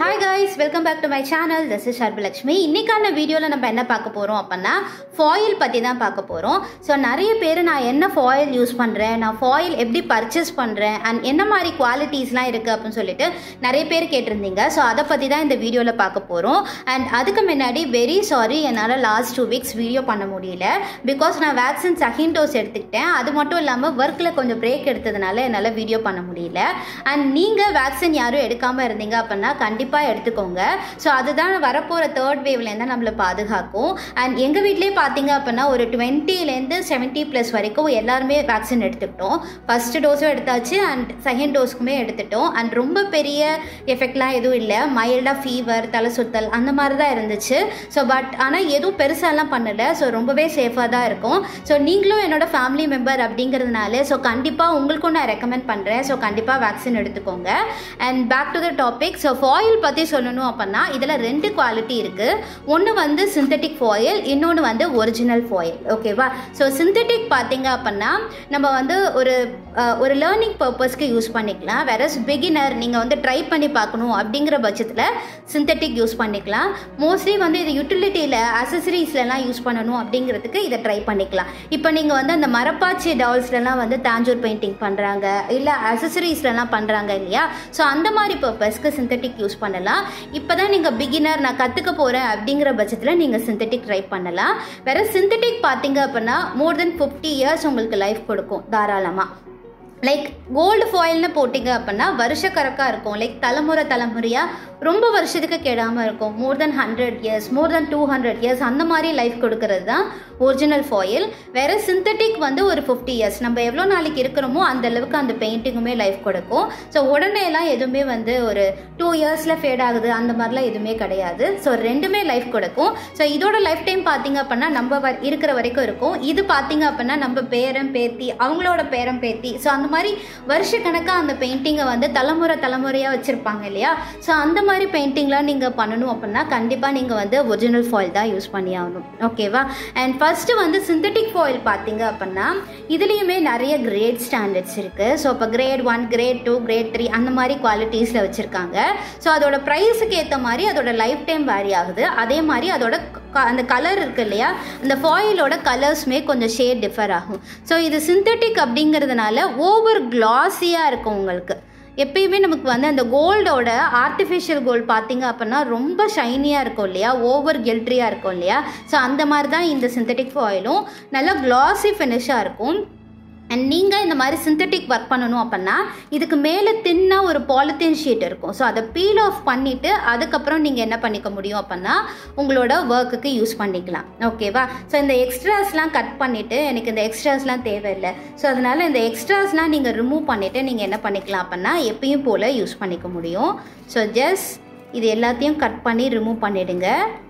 hi guys welcome back to my channel this is Sarbalakshmi இன்னைக்கான வீடியோவில் நம்ம என்ன பார்க்க போகிறோம் அப்படின்னா ஃபாயில் பற்றி தான் பார்க்க போகிறோம் ஸோ நிறைய பேர் நான் என்ன ஃபாயில் யூஸ் பண்ணுறேன் நான் ஃபாயில் எப்படி பர்ச்சேஸ் பண்ணுறேன் அண்ட் என்ன மாதிரி குவாலிட்டிஸ்லாம் இருக்குது அப்படின்னு சொல்லிட்டு நிறைய பேர் கேட்டிருந்தீங்க ஸோ அதை பற்றி தான் இந்த வீடியோவில் பார்க்க போகிறோம் அண்ட் அதுக்கு முன்னாடி வெரி சாரி என்னால் லாஸ்ட் டூ வீக்ஸ் வீடியோ பண்ண முடியல பிகாஸ் நான் வேக்சின் செகண்ட் டோஸ் எடுத்துக்கிட்டேன் அது மட்டும் இல்லாமல் ஒர்க்கில் கொஞ்சம் பிரேக் எடுத்ததுனால என்னால் வீடியோ பண்ண முடியல அண்ட் நீங்கள் வேக்சின் யாரும் எடுக்காமல் இருந்தீங்க அப்படின்னா கண்டிப்பாக எடுத்துக்கோங்க ஸோ அதுதான் வரப்போகிற தேர்ட் வேவ்லேருந்து நம்மளை பாதுகாக்கும் அண்ட் எங்கள் வீட்லேயே பார்த்தீங்க அப்படின்னா ஒரு டுவெண்ட்டிலேருந்து செவன்ட்டி ப்ளஸ் வரைக்கும் எல்லாருமே வேக்சின் எடுத்துக்கிட்டோம் ஃபஸ்ட்டு டோஸும் எடுத்தாச்சு அண்ட் செகண்ட் டோஸ்க்குமே எடுத்துட்டோம் அண்ட் ரொம்ப பெரிய எஃபெக்ட்லாம் எதுவும் இல்லை மைல்டாக ஃபீவர் தலை சுத்தல் அந்த மாதிரி தான் இருந்துச்சு ஸோ பட் ஆனால் எதுவும் பெருசாலாம் பண்ணலை ஸோ ரொம்பவே சேஃபாக தான் இருக்கும் ஸோ நீங்களும் என்னோட ஃபேமிலி மெம்பர் அப்படிங்கிறதுனால ஸோ கண்டிப்பாக உங்களுக்கும் நான் ரெக்கமெண்ட் பண்ணுறேன் ஸோ கண்டிப்பாக வேக்சின் எடுத்துக்கோங்க and back to the topic so foil பற்றி சொல்லணும் அப்படின்னா இதில் ரெண்டு குவாலிட்டி இருக்குது ஒன்று வந்து சிந்தட்டிக் ஃபாயில் இன்னொன்று வந்து ஒரிஜினல் ஃபாயில் ஓகேவா ஸோ சிந்தட்டிக் பார்த்தீங்க அப்படின்னா நம்ம வந்து ஒரு அஹ், ஒரு லேர்னிங் பர்பஸ்க்கு யூஸ் பண்ணிக்கலாம் வேற பிகினர் நீங்கள் வந்து ட்ரை பண்ணி பார்க்கணும் அப்படிங்கிற பட்சத்தில் சிந்தட்டிக் யூஸ் பண்ணிக்கலாம் மோஸ்ட்லி வந்து இது யூட்டிலிட்டியில் அசசரிஸ்லலாம் யூஸ் பண்ணணும் அப்படிங்கிறதுக்கு இதை ட்ரை பண்ணிக்கலாம் இப்போ நீங்கள் வந்து அந்த மரப்பாச்சி டால்ஸ்லலாம் வந்து தாஞ்சூர் பெயிண்டிங் பண்ணுறாங்க இல்லை அசசரிஸ்லலாம் பண்ணுறாங்க இல்லையா ஸோ அந்த மாதிரி பர்பஸ்க்கு சிந்தட்டிக் யூஸ் பண்ணலாம் இப்போ தான் நீங்கள் பிகினர் நான் கற்றுக்க போகிறேன் அப்படிங்கிற பட்சத்தில் நீங்கள் சிந்தட்டிக் ட்ரை பண்ணலாம் வேற சிந்தட்டிக் பார்த்தீங்க அப்படின்னா மோர் தென் ஃபிஃப்டி இயர்ஸ் உங்களுக்கு லைஃப் கொடுக்கும் தாராளமாக லைக் கோல்டு ஃபாயில்னு போட்டிங்க அப்படின்னா வருஷ கணக்காக இருக்கும் லைக் தலைமுறை தலைமுறையாக ரொம்ப வருஷத்துக்கு கெடாமல் இருக்கும் more than hundred years more than two hundred years அந்த மாதிரி லைஃப் கொடுக்கறது தான் ஒரிஜினல் ஃபாயில் வேற சிந்தட்டிக் வந்து ஒரு ஃபிஃப்டி இயர்ஸ் நம்ம எவ்வளோ நாளைக்கு இருக்கிறோமோ அந்த அளவுக்கு அந்த பெயிண்டிங்குமே லைஃப் கொடுக்கும் ஸோ உடனே எல்லாம் எதுவுமே வந்து ஒரு டூ இயர்ஸில் ஃபேட் ஆகுது அந்த மாதிரிலாம் எதுவுமே கிடையாது ஸோ ரெண்டுமே லைஃப் கொடுக்கும் ஸோ இதோட லைஃப் டைம் பார்த்தீங்க அப்படின்னா நம்ம வ- இருக்கிற வரைக்கும் இருக்கும் இது பார்த்தீங்க அப்படின்னா நம்ம பேரன் பேத்தி அவங்களோட பேரன் பேத்தி ஸோ அந்த மாதிரி வருஷக்கணக்காக அந்த பெயிண்டிங்கை வந்து தலைமுறை தலைமுறையாக வச்சுருப்பாங்க இல்லையா ஸோ அந்த மாதிரி பெயிண்டிங்லாம் நீங்கள் பண்ணணும் அப்படின்னா கண்டிப்பாக நீங்கள் வந்து ஒரிஜினல் ஃபாயில் தான் யூஸ் பண்ணி ஆகணும் ஓகேவா அண்ட் ஃபஸ்ட்டு வந்து சிந்தட்டிக் ஃபாயில் பார்த்தீங்க அப்படின்னா இதுலேயுமே நிறைய கிரேட் ஸ்டாண்டர்ட்ஸ் இருக்குது ஸோ இப்போ grade one grade two grade three அந்த மாதிரி குவாலிட்டிஸில் வச்சுருக்காங்க ஸோ அதோட ப்ரைஸுக்கு ஏற்ற மாதிரி அதோட லைஃப் டைம் வேரி ஆகுது அதே மாதிரி அதோட க- அந்த கலர் இருக்கு இல்லையா அந்த ஃபாயிலோட கலர்ஸுமே கொஞ்சம் ஷேட் டிஃபர் ஆகும் ஸோ இது சிந்தட்டிக் அப்படிங்கிறதுனால ஓவர் கிளாஸியாக இருக்கும் உங்களுக்கு எப்பயுமே நமக்கு வந்து அந்த கோல்டோட ஆர்டிஃபிஷியல் கோல்டு பார்த்தீங்க அப்படின்னா ரொம்ப ஷைனியாக இருக்கும் இல்லையா ஓவர் கெல்ட்ரியாக இருக்கும் இல்லையா ஸோ அந்த மாதிரி தான் இந்த சிந்தட்டிக் ஃபாயிலும் நல்லா கிளாஸி ஃபினிஷாக இருக்கும் அண்ட் நீங்கள் இந்த மாதிரி சிந்தட்டிக் ஒர்க் பண்ணணும் அப்படின்னா இதுக்கு மேலே தின்னா ஒரு பாலித்தீன் ஷீட் இருக்கும் ஸோ அதை பீல் ஆஃப் பண்ணிவிட்டு அதுக்கப்புறம் நீங்கள் என்ன பண்ணிக்க முடியும் அப்படின்னா உங்களோட ஒர்க்குக்கு யூஸ் பண்ணிக்கலாம் ஓகேவா ஸோ இந்த எக்ஸ்ட்ராஸ்லாம் கட் பண்ணிவிட்டு எனக்கு இந்த எக்ஸ்ட்ராஸ்லாம் தேவையில்லை ஸோ அதனால் இந்த எக்ஸ்ட்ராஸ்லாம் நீங்கள் ரிமூவ் பண்ணிவிட்டு நீங்கள் என்ன பண்ணிக்கலாம் அப்படின்னா எப்பயும் போல் யூஸ் பண்ணிக்க முடியும் ஸோ ஜஸ்ட் இது எல்லாத்தையும் கட் பண்ணி ரிமூவ் பண்ணிவிடுங்க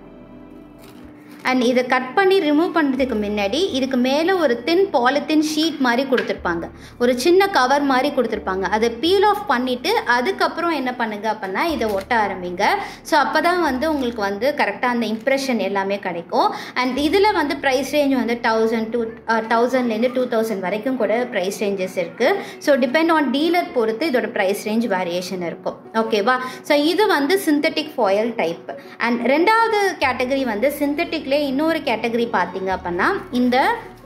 அண்ட் இதை கட் பண்ணி ரிமூவ் பண்ணுறதுக்கு முன்னாடி இதுக்கு மேலே ஒரு தின் பாலித்தின் ஷீட் மாதிரி கொடுத்துருப்பாங்க ஒரு சின்ன கவர் மாதிரி கொடுத்துருப்பாங்க அதை பீல் ஆஃப் பண்ணிவிட்டு அதுக்கப்புறம் என்ன பண்ணுங்க அப்படின்னா இதை ஒட்ட ஆரம்பிங்க ஸோ அப்போ தான் வந்து உங்களுக்கு வந்து கரெக்டாக அந்த இம்ப்ரெஷன் எல்லாமே கிடைக்கும் அண்ட் இதில் வந்து ப்ரைஸ் ரேஞ்ச் வந்து தௌசண்ட் டூ தௌசண்ட்லேருந்து டூ தௌசண்ட் வரைக்கும் கூட ப்ரைஸ் ரேஞ்சஸ் இருக்குது ஸோ டிபெண்ட் ஆன் டீலர் பொறுத்து இதோட ப்ரைஸ் ரேஞ்ச் வேரியேஷன் இருக்கும் ஓகேவா ஸோ இது வந்து சிந்தட்டிக் ஃபாயில் டைப் அண்ட் ரெண்டாவது கேட்டகரி வந்து சிந்தட்டிக்லேயே இன்னொரு கேட்டகரி பார்த்தீங்க அப்படின்னா இந்த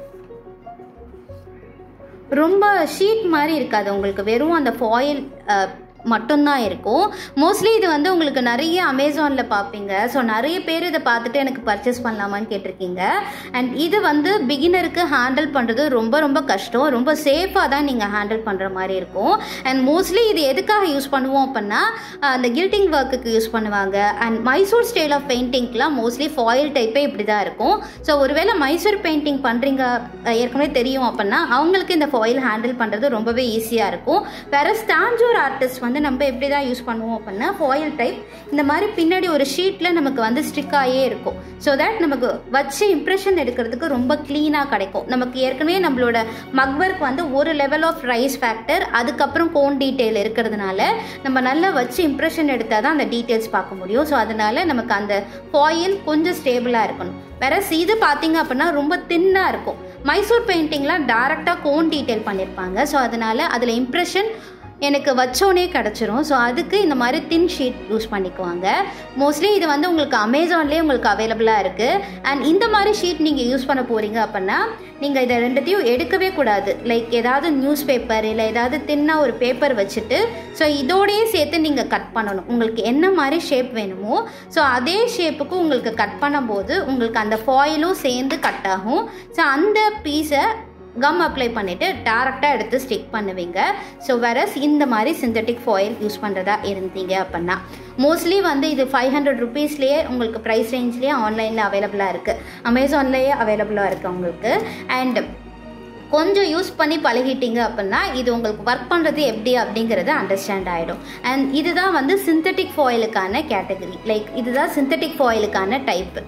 ரொம்ப ஷீட் மாதிரி இருக்காது உங்களுக்கு வெறும் அந்த ஃபாயில் மட்டும்தான் இருக்கும் மோஸ்ட்லி இது வந்து உங்களுக்கு நிறைய அமேசானில் பார்ப்பீங்க ஸோ நிறைய பேர் இதை பார்த்துட்டு எனக்கு பர்ச்சேஸ் பண்ணலாமான்னு கேட்டிருக்கீங்க அண்ட் இது வந்து பிகினருக்கு ஹேண்டில் பண்ணுறது ரொம்ப ரொம்ப கஷ்டம் ரொம்ப சேஃபாக தான் நீங்கள் ஹேண்டில் பண்ணுற மாதிரி இருக்கும் அண்ட் மோஸ்ட்லி இது எதுக்காக யூஸ் பண்ணுவோம் அப்படின்னா அஹ், அந்த கில்ட்டிங் ஒர்க்குக்கு யூஸ் பண்ணுவாங்க அண்ட் மைசூர் ஸ்டைல் ஆஃப் பெயிண்டிங்க்குலாம் மோஸ்ட்லி ஃபாயில் டைப்பே இப்படி தான் இருக்கும் ஸோ ஒருவேளை மைசூர் பெயிண்டிங் பண்ணுறீங்க ஏற்கனவே தெரியும் அப்படின்னா அவங்களுக்கு இந்த ஃபாயில் ஹேண்டில் பண்ணுறது ரொம்பவே ஈஸியாக இருக்கும் வேற ஸ்டாஞ்சூர் ஆர்டிஸ்ட் வந்து நம்ம எப்படி தான் யூஸ் பண்ணுவோம் அப்படின்னா ஃபாயில் டைப் இந்த மாதிரி பின்னாடி ஒரு ஷீட்டில் நமக்கு வந்து ஸ்டிக் ஆகியே இருக்கும் ஸோ தட் நமக்கு வச்சு இம்ப்ரெஷன் எடுக்கிறதுக்கு ரொம்ப க்ளீனாக கிடைக்கும் நமக்கு ஏற்கனவே நம்மளோட மக் ஒர்க் வந்து ஒரு லெவல் ஆஃப் ரைஸ் ஃபேக்டர் அதுக்கப்புறம் கோன் டீட்டெயில் இருக்கிறதுனால நம்ம நல்லா வச்சு இம்ப்ரெஷன் எடுத்தால் தான் அந்த டீட்டெயில்ஸ் பார்க்க முடியும் ஸோ அதனால நமக்கு அந்த ஃபாயில் கொஞ்சம் ஸ்டேபிளாக இருக்கணும் வேற இது பார்த்தீங்க அப்படின்னா ரொம்ப தின்னாக இருக்கும் மைசூர் பெயிண்டிங்லாம் டேரெக்டாக கோன் டீட்டெயில் பண்ணியிருப்பாங்க ஸோ அதனால அதில் இம்ப்ரெஷன் எனக்கு வச்சோடனே கிடச்சிரும் ஸோ அதுக்கு இந்த மாதிரி தின் ஷீட் யூஸ் பண்ணிக்குவாங்க மோஸ்ட்லி இது வந்து உங்களுக்கு அமேசான்லேயே உங்களுக்கு அவைலபிளாக இருக்குது அண்ட் இந்த மாதிரி ஷீட் நீங்கள் யூஸ் பண்ண போகிறீங்க அப்படின்னா நீங்கள் இதை ரெண்டுத்தையும் எடுக்கவே கூடாது லைக் ஏதாவது நியூஸ் பேப்பர் இல்லை ஏதாவது தின்னாக ஒரு பேப்பர் வச்சுட்டு ஸோ இதோடையே சேர்த்து நீங்கள் கட் பண்ணணும் உங்களுக்கு என்ன மாதிரி ஷேப் வேணுமோ ஸோ அதே ஷேப்புக்கு உங்களுக்கு கட் பண்ணும்போது உங்களுக்கு அந்த ஃபாயிலும் சேர்ந்து கட் ஆகும் ஸோ அந்த பீஸை கம் அப்ளை பண்ணிவிட்டு டேரெக்டாக எடுத்து ஸ்டிக் பண்ணுவீங்க ஸோ வெரஸ் இந்த மாதிரி சிந்தட்டிக் ஃபாயில் யூஸ் பண்ணுறதா இருந்தீங்க அப்படின்னா மோஸ்ட்லி வந்து இது ஃபைவ் ஹண்ட்ரட் ருபீஸ்லேயே உங்களுக்கு ப்ரைஸ் ரேஞ்ச்லேயே ஆன்லைனில் அவைலபிளாக இருக்குது அமேசான்லேயே அவைலபிளாக இருக்குது உங்களுக்கு அண்ட் கொஞ்சம் யூஸ் பண்ணி பழகிட்டீங்க அப்படின்னா இது உங்களுக்கு ஒர்க் பண்ணுறது எப்படி அப்படிங்கிறது அண்டர்ஸ்டாண்ட் ஆகிடும் அண்ட் இதுதான் வந்து சிந்தட்டிக் ஃபாயிலுக்கான கேட்டகரி லைக் இதுதான் சிந்தட்டிக் ஃபாயிலுக்கான டைப்பு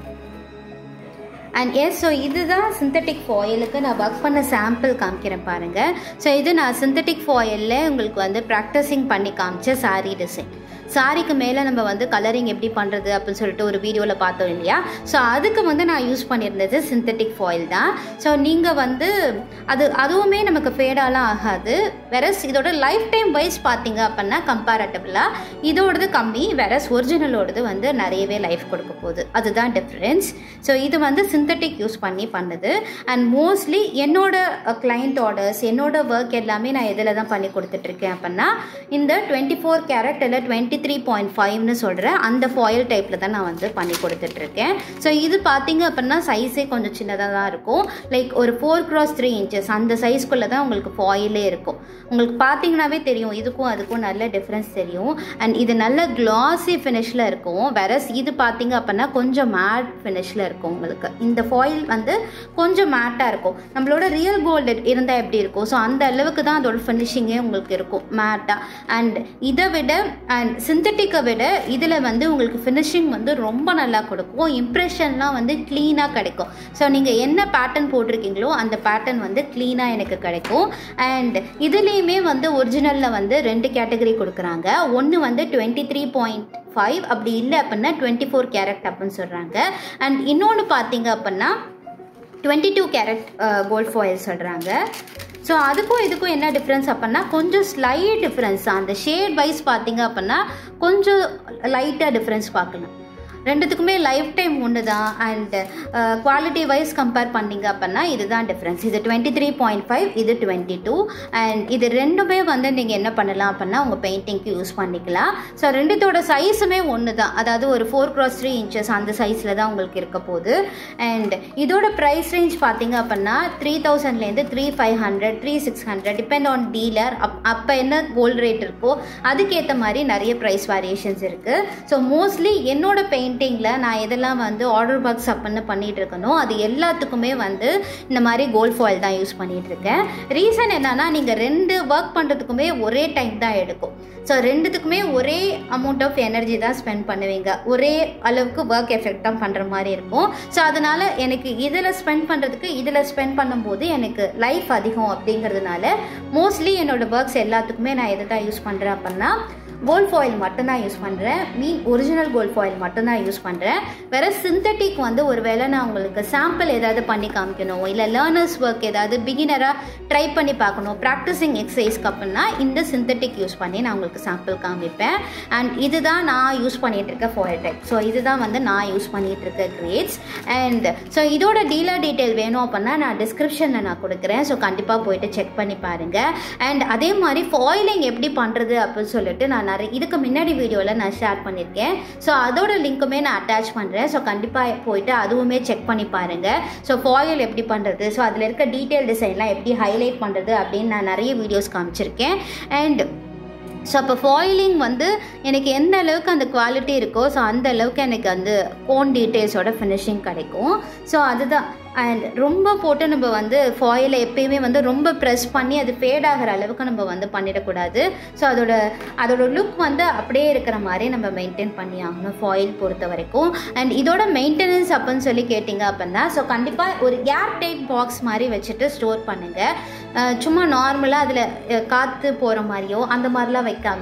அண்ட் எஸ் ஸோ இதுதான் சிந்தட்டிக் ஃபாயிலுக்கு நான் ஒர்க் பண்ண சாம்பிள் காமிக்கிறேன் பாருங்கள் ஸோ இது நான் சிந்தட்டிக் ஃபாயிலில் உங்களுக்கு வந்து ப்ராக்டிஸிங் பண்ணி காமிச்ச சாரீ டிசைன் சாரிக்கு மேலே நம்ம வந்து கலரிங் எப்படி பண்ணுறது அப்படின்னு சொல்லிட்டு ஒரு வீடியோவில் பார்த்தோம் இல்லையா ஸோ அதுக்கு வந்து நான் யூஸ் பண்ணியிருந்தது சிந்தட்டிக் ஃபாயில் தான் ஸோ நீங்கள் வந்து அது அதுவுமே நமக்கு ஃபேடாலாம் ஆகாது வெரஸ் இதோட லைஃப் டைம் வைஸ் பார்த்தீங்க அப்படின்னா கம்பேரட்டிவலாக இதோடது கம்மி வெரஸ் ஒரிஜினலோடது வந்து நிறையவே லைஃப் கொடுக்க போகுது அதுதான் டிஃப்ரென்ஸ் ஸோ இது வந்து சிந்தட்டிக் யூஸ் பண்ணி பண்ணுது அண்ட் மோஸ்ட்லி என்னோட கிளைண்ட் ஆர்டர்ஸ் என்னோட ஒர்க் எல்லாமே நான் எதில் தான் பண்ணி கொடுத்துட்ருக்கேன் அப்படின்னா இந்த டுவெண்ட்டி ஃபோர் கேரட் இல்லை டுவெண்ட்டி த்ரீ பாயிண்ட் ஃபைவ்னு சொல்கிறேன் அந்த ஃபாயில் டைப்பில் தான் நான் வந்து பண்ணி கொடுத்துட்ருக்கேன் ஸோ இது பார்த்தீங்க அப்படின்னா சைஸே கொஞ்சம் சின்னதாக தான் இருக்கும் லைக் ஒரு ஃபோர் க்ராஸ் த்ரீ இன்ச்சஸ் அந்த சைஸ்க்குள்ளே தான் உங்களுக்கு ஃபாயிலே இருக்கும் உங்களுக்கு பார்த்தீங்கன்னாவே தெரியும் இதுக்கும் அதுக்கும் நல்ல டிஃப்ரென்ஸ் தெரியும் அண்ட் இது நல்ல கிளாஸி ஃபினிஷில் இருக்கும் வெரஸ் இது பார்த்தீங்க அப்படின்னா கொஞ்சம் மேட் ஃபினிஷில் இருக்கும் உங்களுக்கு இந்த ஃபாயில் வந்து கொஞ்சம் மேட்டாக இருக்கும் நம்மளோட ரியல் கோல்டு இருந்தால் எப்படி இருக்கும் ஸோ அந்த அளவுக்கு தான் அதோட ஃபினிஷிங்கே உங்களுக்கு இருக்கும் மேட்டாக அண்ட் இதை விட அண்ட் சிந்தட்டிக்கை விட இதில் வந்து உங்களுக்கு ஃபினிஷிங் வந்து ரொம்ப நல்லா கொடுக்கும் இம்ப்ரெஷன்லாம் வந்து க்ளீனாக கிடைக்கும் ஸோ நீங்கள் என்ன பேட்டர்ன் போட்டிருக்கீங்களோ அந்த பேட்டர்ன் வந்து க்ளீனாக எனக்கு கிடைக்கும் அண்ட் இதுலேயுமே வந்து ஒரிஜினலில் வந்து ரெண்டு கேட்டகரி கொடுக்குறாங்க ஒன்று வந்து டுவெண்ட்டி த்ரீ பாயிண்ட் ஃபைவ் அப்படி இல்லை அப்படின்னா டுவெண்ட்டி ஃபோர் கேரட் அப்படின்னு சொல்கிறாங்க அண்ட் இன்னொன்று பார்த்தீங்க அப்படின்னா twenty two carat gold foil சொல்கிறாங்க ஸோ அதுக்கும் இதுக்கும் என்ன டிஃப்ரென்ஸ் அப்படின்னா கொஞ்சம் ஸ்லைட் டிஃப்ரென்ஸ் அந்த ஷேட் வைஸ் பார்த்தீங்க அப்படின்னா கொஞ்சம் லைட்டாக டிஃப்ரென்ஸ் பார்க்கலாம் ரெண்டுத்துக்குமே லைஃப் டைம் ஒன்று தான் அண்ட் குவாலிட்டி வைஸ் கம்பேர் பண்ணிங்க அப்படின்னா இதுதான் டிஃப்ரென்ஸ் இது டுவெண்ட்டி த்ரீ பாயிண்ட் ஃபைவ் இது டுவெண்ட்டி டூ அண்ட் இது ரெண்டுமே வந்து நீங்கள் என்ன பண்ணலாம் அப்படின்னா உங்கள் பெயிண்டிங்க்கு யூஸ் பண்ணிக்கலாம் ஸோ ரெண்டுத்தோட சைஸுமே ஒன்று தான் அதாவது ஒரு ஃபோர் க்ராஸ் த்ரீ இன்ச்சஸ் அந்த சைஸில் தான் உங்களுக்கு இருக்க போகுது அண்ட் இதோட ப்ரைஸ் ரேஞ்ச் பார்த்தீங்க அப்படின்னா த்ரீ தௌசண்ட்லேருந்து three five hundred three six hundred depend on dealer அப் அப்போ என்ன கோல்டு ரேட் இருக்கோ அதுக்கேற்ற மாதிரி நிறைய ப்ரைஸ் வேரியேஷன்ஸ் இருக்குது ஸோ மோஸ்ட்லி என்னோட பெயிண்டிங்கில் நான் எதெல்லாம் வந்து ஆர்டர் பாக்ஸ் அப்படின்னு பண்ணிட்டு இருக்கனோ அது எல்லாத்துக்குமே வந்து இந்த மாதிரி கோல்ட் ஃபாயில் தான் யூஸ் பண்ணிட்டு இருக்கேன் ரீசன் என்னன்னா நீங்கள் ரெண்டு ஒர்க் பண்ணுறதுக்குமே ஒரே டைம் தான் எடுக்கும் ஸோ ரெண்டுத்துக்குமே ஒரே அமௌண்ட் ஆஃப் எனர்ஜி தான் ஸ்பெண்ட் பண்ணுவீங்க ஒரே அளவுக்கு ஒர்க் எஃபெக்ட் தான் பண்ணுற மாதிரி இருக்கும் ஸோ அதனால் எனக்கு இதில் ஸ்பெண்ட் பண்ணுறதுக்கு இதில் ஸ்பெண்ட் பண்ணும்போது எனக்கு லைஃப் அதிகம் அப்படிங்கிறதுனால மோஸ்ட்லி என்னோட ஒர்க்ஸ் எல்லாத்துக்குமே நான் எதை தான் யூஸ் பண்ணுறேன் அப்படின்னா கோல்ட் ஃபாயில் மட்டும்தான் யூஸ் பண்ணுறேன் மீன் ஒரிஜினல் கோல்ட் ஃபாயில் மட்டும்தான் யூஸ் பண்ணுறேன் வேற சிந்தட்டிக் வந்து ஒரு வேளை நான் உங்களுக்கு சாம்பிள் ஏதாவது பண்ணி காமிக்கணும் இல்லை லேர்னர்ஸ் ஒர்க் ஏதாவது பிகினராக ட்ரை பண்ணி பார்க்கணும் ப்ராக்டிஸிங் எக்ஸசைஸ்க்கு அப்படின்னா இந்த சிந்தட்டிக் யூஸ் பண்ணி நான் உங்களுக்கு சாம்பிள் காமிப்பேன் அண்ட் இதுதான் நான் யூஸ் பண்ணிட்டு இருக்க ஃபாயில் டைப் ஸோ இதுதான் வந்து நான் யூஸ் பண்ணிட்டு இருக்க கிரேட்ஸ் அண்ட் ஸோ இதோட டீலர் டீட்டெயில் வேணும் அப்படின்னா நான் டிஸ்கிரிப்ஷனில் நான் கொடுக்குறேன் ஸோ கண்டிப்பாக போயிட்டு செக் பண்ணி பாருங்கள் அண்ட் அதே மாதிரி ஃபாயிலிங் எப்படி பண்ணுறது அப்படின்னு சொல்லிட்டு நான் நிறைய இதுக்கு முன்னாடி வீடியோவில் நான் ஷேர் பண்ணியிருக்கேன் ஸோ அதோட லிங்க்குமே நான் அட்டாச் பண்ணுறேன் ஸோ கண்டிப்பாக போயிட்டு அதுவுமே செக் பண்ணி பாருங்கள் ஸோ ஃபாயில் எப்படி பண்ணுறது ஸோ அதில் இருக்க டீட்டெயில் டிசைன்லாம் எப்படி ஹைலைட் பண்ணுறது அப்படின்னு நான் நிறைய வீடியோஸ் காமிச்சிருக்கேன் அண்ட் ஸோ அப்போ ஃபாயிலிங் வந்து எனக்கு எந்த அளவுக்கு அந்த குவாலிட்டி இருக்கோ ஸோ அந்த அளவுக்கு எனக்கு அந்த கோன் டீட்டெயில்ஸோட ஃபினிஷிங் கிடைக்கும் ஸோ அதுதான் அண்ட் ரொம்ப போட்டு நம்ம வந்து ஃபாயிலை எப்பயுமே வந்து ரொம்ப ப்ரெஸ் பண்ணி அது ஃபேட் ஆகிற அளவுக்கு நம்ம வந்து பண்ணிடக்கூடாது ஸோ அதோட அதோட லுக் வந்து அப்படியே இருக்கிற மாதிரி நம்ம மெயின்டைன் பண்ணி ஆகணும் ஃபாயில் பொறுத்த வரைக்கும் அண்ட் இதோட மெயின்டெனன்ஸ் அப்படின்னு சொல்லி கேட்டிங்க அப்படின்னா ஸோ கண்டிப்பாக ஒரு ஏர் டைட் பாக்ஸ் மாதிரி வச்சுட்டு ஸ்டோர் பண்ணுங்கள் சும்மா நார்மலாக அதில் காற்று போகிற மாதிரியோ அந்த மாதிரிலாம் வைக்காமல்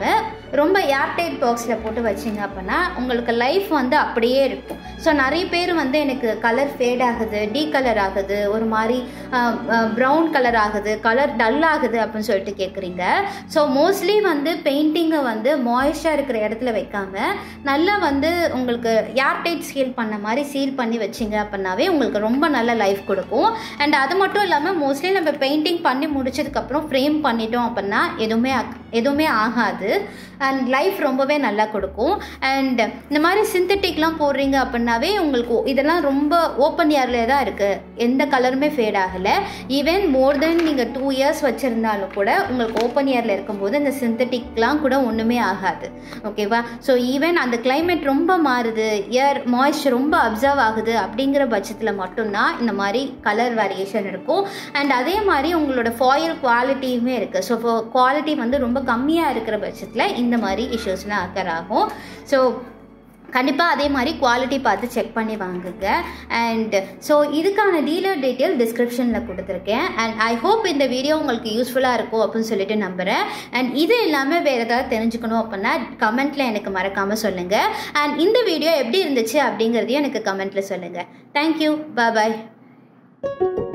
ரொம்ப ஏர்டைட் பாக்ஸில் போட்டு வச்சிங்க அப்படின்னா உங்களுக்கு லைஃப் வந்து அப்படியே இருக்கும் ஸோ நிறைய பேர் வந்து எனக்கு கலர் ஃபேட் ஆகுது டீ கலர் ஆகுது ஒரு மாதிரி ப்ரௌன் கலர் ஆகுது கலர் டல் ஆகுது அப்படின்னு சொல்லிட்டு கேட்குறீங்க ஸோ மோஸ்ட்லி வந்து பெயிண்டிங்கை வந்து மாய்ஸ்டாக இருக்கிற இடத்துல வைக்காம நல்லா வந்து உங்களுக்கு ஏர்டைட் சீல் பண்ண மாதிரி சீல் பண்ணி வச்சிங்க அப்படின்னாவே உங்களுக்கு ரொம்ப நல்ல லைஃப் கொடுக்கும் அண்ட் அது மட்டும் இல்லாமல் மோஸ்ட்லி நம்ம பெயிண்டிங் பண்ணி முடிச்சதுக்கப்புறம் ஃப்ரேம் பண்ணிட்டோம் அப்படின்னா எதுவுமே ஆக்- எதுவுமே ஆகாது அண்ட் லைஃப் ரொம்பவே நல்லா கொடுக்கும் அண்ட் இந்த மாதிரி சிந்தட்டிக்லாம் போடுறீங்க அப்படின்னாவே உங்களுக்கு இதெல்லாம் ரொம்ப ஓப்பன் இயர்லேயே தான் இருக்குது எந்த கலருமே ஃபேட் ஆகலை ஈவன் மோர் தென் நீங்கள் டூ இயர்ஸ் வச்சுருந்தாலும் கூட உங்களுக்கு ஓப்பன் இயரில் இருக்கும்போது இந்த சிந்தட்டிக்லாம் கூட ஒன்றுமே ஆகாது ஓகேவா ஸோ ஈவன் அந்த climate ரொம்ப மாறுது ஏர் மாய்ஸ்சர் ரொம்ப அப்சர்வ் ஆகுது அப்படிங்கிற பட்சத்தில் மட்டும்தான் இந்த மாதிரி கலர் வேரியேஷன் இருக்கும் அண்ட் அதே மாதிரி உங்களோட ஃபாயில் குவாலிட்டியுமே இருக்குது ஸோ குவாலிட்டி வந்து ரொம்ப கம்மியாக இருக்கிற பட்சத்தில் இந்த மாதிரி இஷ்யூஸ்லாம் அக்கர் ஆகும் ஸோ கண்டிப்பாக அதே மாதிரி குவாலிட்டி பார்த்து செக் பண்ணி வாங்குங்க அண்ட் ஸோ இதுக்கான டீலர் டீட்டெயில் டிஸ்கிரிப்ஷனில் கொடுத்துருக்கேன் அண்ட் ஐ ஹோப் இந்த வீடியோ உங்களுக்கு யூஸ்ஃபுல்லாக இருக்கும் அப்படின்னு சொல்லிட்டு நம்புகிறேன் அண்ட் இது இல்லாமல் வேறு ஏதாவது தெரிஞ்சுக்கணும் அப்படின்னா கமெண்ட்டில் எனக்கு மறக்காமல் சொல்லுங்கள் அண்ட் இந்த வீடியோ எப்படி இருந்துச்சு அப்படிங்கிறதையும் எனக்கு கமெண்ட்டில் சொல்லுங்கள் தேங்க்யூ பாய்